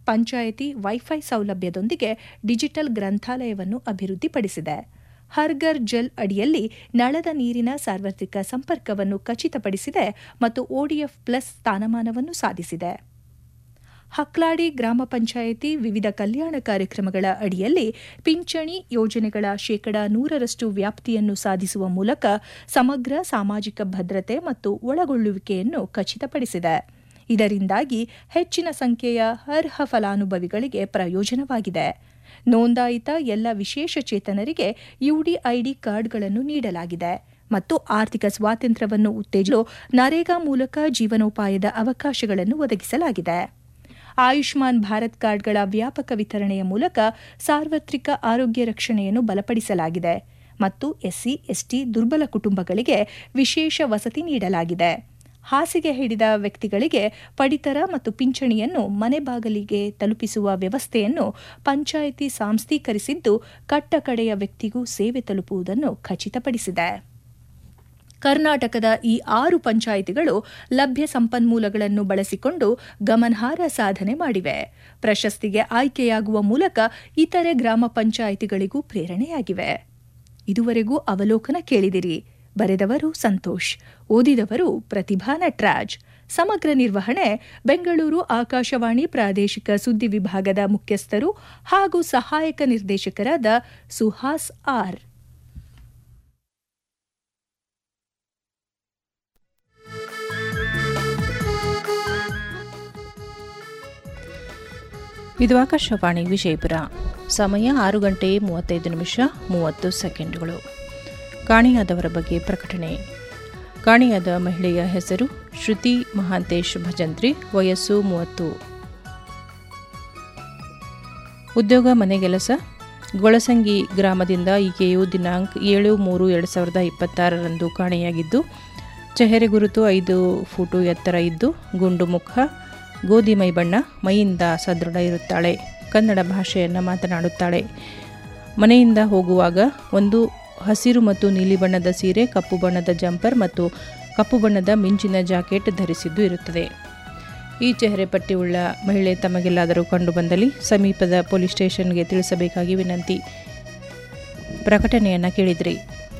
panchayat wifi ಸೌಲಭ್ಯದೊಂದಿಗೆ digital ಗ್ರಂಥಾಲಯವನ್ನು ಅಭಿವೃದ್ಧಿಪಡಿಸಿದೆ ಹರ್ಗರ್ ಜಲ್ ಅಡಿಯಲ್ಲಿ ನಳದ ನೀರಿನ ಸಾರ್ವತ್ರಿಕ ಸಂಪರ್ಕವನ್ನು ಖಚಿತಪಡಿಸಿದೆ ಮತ್ತು ಒಡಿಎಫ್ ಪ್ಲಸ್ ಸ್ಥಾನಮಾನವನ್ನು ಸಾಧಿಸಿದೆ ಹಕ್ಲಾಡಿ ಗ್ರಾಮ ಪಂಚಾಯಿತಿ ವಿವಿಧ ಕಲ್ಯಾಣ ಕಾರ್ಯಕ್ರಮಗಳ ಅಡಿಯಲ್ಲಿ ಪಿಂಚಣಿ ಯೋಜನೆಗಳ ಶೇಕಡಾ ನೂರರಷ್ಟು ವ್ಯಾಪ್ತಿಯನ್ನು ಸಾಧಿಸುವ ಮೂಲಕ ಸಮಗ್ರ ಸಾಮಾಜಿಕ ಭದ್ರತೆ ಮತ್ತು ಒಳಗೊಳ್ಳುವಿಕೆಯನ್ನು ಖಚಿತಪಡಿಸಿದೆ ಇದರಿಂದಾಗಿ ಹೆಚ್ಚಿನ ಸಂಖ್ಯೆಯ ಅರ್ಹ ಫಲಾನುಭವಿಗಳಿಗೆ ಪ್ರಯೋಜನವಾಗಿದೆ ನೋಂದಾಯಿತ ಎಲ್ಲ ವಿಶೇಷಚೇತನರಿಗೆ ಯುಡಿಐಡಿ ಕಾರ್ಡ್ಗಳನ್ನು ನೀಡಲಾಗಿದೆ ಮತ್ತು ಆರ್ಥಿಕ ಸ್ವಾತಂತ್ರ್ಯವನ್ನು ಉತ್ತೇಜಿಸಲು ನರೇಗಾ ಮೂಲಕ ಜೀವನೋಪಾಯದ ಅವಕಾಶಗಳನ್ನು ಒದಗಿಸಲಾಗಿದೆ ಆಯುಷ್ಮಾನ್ ಭಾರತ್ ಕಾರ್ಡ್ಗಳ ವ್ಯಾಪಕ ವಿತರಣೆಯ ಮೂಲಕ ಸಾರ್ವತ್ರಿಕ ಆರೋಗ್ಯ ರಕ್ಷಣೆಯನ್ನು ಬಲಪಡಿಸಲಾಗಿದೆ ಮತ್ತು ಎಸ್ಸಿ ಎಸ್ಟಿ ದುರ್ಬಲ ಕುಟುಂಬಗಳಿಗೆ ವಿಶೇಷ ವಸತಿ ನೀಡಲಾಗಿದೆ ಹಾಸಿಗೆ ಹಿಡಿದ ವ್ಯಕ್ತಿಗಳಿಗೆ ಪಡಿತರ ಮತ್ತು ಪಿಂಚಣಿಯನ್ನು ಮನೆ ಬಾಗಿಲಿಗೆ ತಲುಪಿಸುವ ವ್ಯವಸ್ಥೆಯನ್ನು ಪಂಚಾಯಿತಿ ಸಾಂಸ್ಥೀಕರಿಸಿದ್ದು ಕಟ್ಟಕಡೆಯ ವ್ಯಕ್ತಿಗೂ ಸೇವೆ ತಲುಪುವುದನ್ನು ಖಚಿತಪಡಿಸಿದೆ ಕರ್ನಾಟಕದ ಈ ಆರು ಪಂಚಾಯಿತಿಗಳು ಲಭ್ಯ ಸಂಪನ್ಮೂಲಗಳನ್ನು ಬಳಸಿಕೊಂಡು ಗಮನಾರ್ಹ ಸಾಧನೆ ಮಾಡಿವೆ ಪ್ರಶಸ್ತಿಗೆ ಆಯ್ಕೆಯಾಗುವ ಮೂಲಕ ಇತರೆ ಗ್ರಾಮ ಪಂಚಾಯಿತಿಗಳಿಗೂ ಪ್ರೇರಣೆಯಾಗಿವೆ ಇದುವರೆಗೂ ಅವಲೋಕನ ಕೇಳಿದಿರಿ ಬರೆದವರು ಸಂತೋಷ್ ಓದಿದವರು ಪ್ರತಿಭಾ ನಟ್ರಾಜ್ ಸಮಗ್ರ ನಿರ್ವಹಣೆ ಬೆಂಗಳೂರು ಆಕಾಶವಾಣಿ ಪ್ರಾದೇಶಿಕ ಸುದ್ದಿ ವಿಭಾಗದ ಮುಖ್ಯಸ್ಥರು ಹಾಗೂ ಸಹಾಯಕ ನಿರ್ದೇಶಕರಾದ ಸುಹಾಸ್ ಆರ್ ಇದು ಆಕಾಶವಾಣಿ ವಿಜಯಪುರ ಸಮಯ ಆರು ಗಂಟೆ ಮೂವತ್ತೈದು ನಿಮಿಷ ಮೂವತ್ತು ಸೆಕೆಂಡ್ಗಳು ಕಾಣೆಯಾದವರ ಬಗ್ಗೆ ಪ್ರಕಟಣೆ ಕಾಣೆಯಾದ ಮಹಿಳೆಯ ಹೆಸರು ಶ್ರುತಿ ಮಹಾಂತೇಶ್ ಭಜಂತ್ರಿ ವಯಸ್ಸು ಮೂವತ್ತು ಉದ್ಯೋಗ ಮನೆಗೆಲಸ ಗೊಳಸಂಗಿ ಗ್ರಾಮದಿಂದ ಈಕೆಯು ದಿನಾಂಕ ಏಳು ಮೂರು ಎರಡು ಸಾವಿರದ ಇಪ್ಪತ್ತಾರರಂದು ಕಾಣೆಯಾಗಿದ್ದು ಚೆಹರೆ ಗುರುತು ಐದು ಫೂಟು ಎತ್ತರ ಇದ್ದು ಗುಂಡು ಮುಖ ಗೋಧಿ ಮೈ ಬಣ್ಣ ಮೈಯಿಂದ ಸದೃಢ ಇರುತ್ತಾಳೆ ಕನ್ನಡ ಭಾಷೆಯನ್ನು ಮಾತನಾಡುತ್ತಾಳೆ ಮನೆಯಿಂದ ಹೋಗುವಾಗ ಒಂದು ಹಸಿರು ಮತ್ತು ನೀಲಿ ಬಣ್ಣದ ಸೀರೆ ಕಪ್ಪು ಬಣ್ಣದ ಜಂಪರ್ ಮತ್ತು ಕಪ್ಪು ಬಣ್ಣದ ಮಿಂಚಿನ ಜಾಕೆಟ್ ಧರಿಸಿದ್ದು ಇರುತ್ತದೆ ಈ ಚೆಹರೆ ಪಟ್ಟಿಯುಳ್ಳ ಮಹಿಳೆ ತಮಗೆಲ್ಲಾದರೂ ಕಂಡುಬಂದಲ್ಲಿ ಸಮೀಪದ ಪೊಲೀಸ್ ಸ್ಟೇಷನ್ಗೆ ತಿಳಿಸಬೇಕಾಗಿ ವಿನಂತಿ ಪ್ರಕಟಣೆಯನ್ನು ಕೇಳಿದ್ರಿ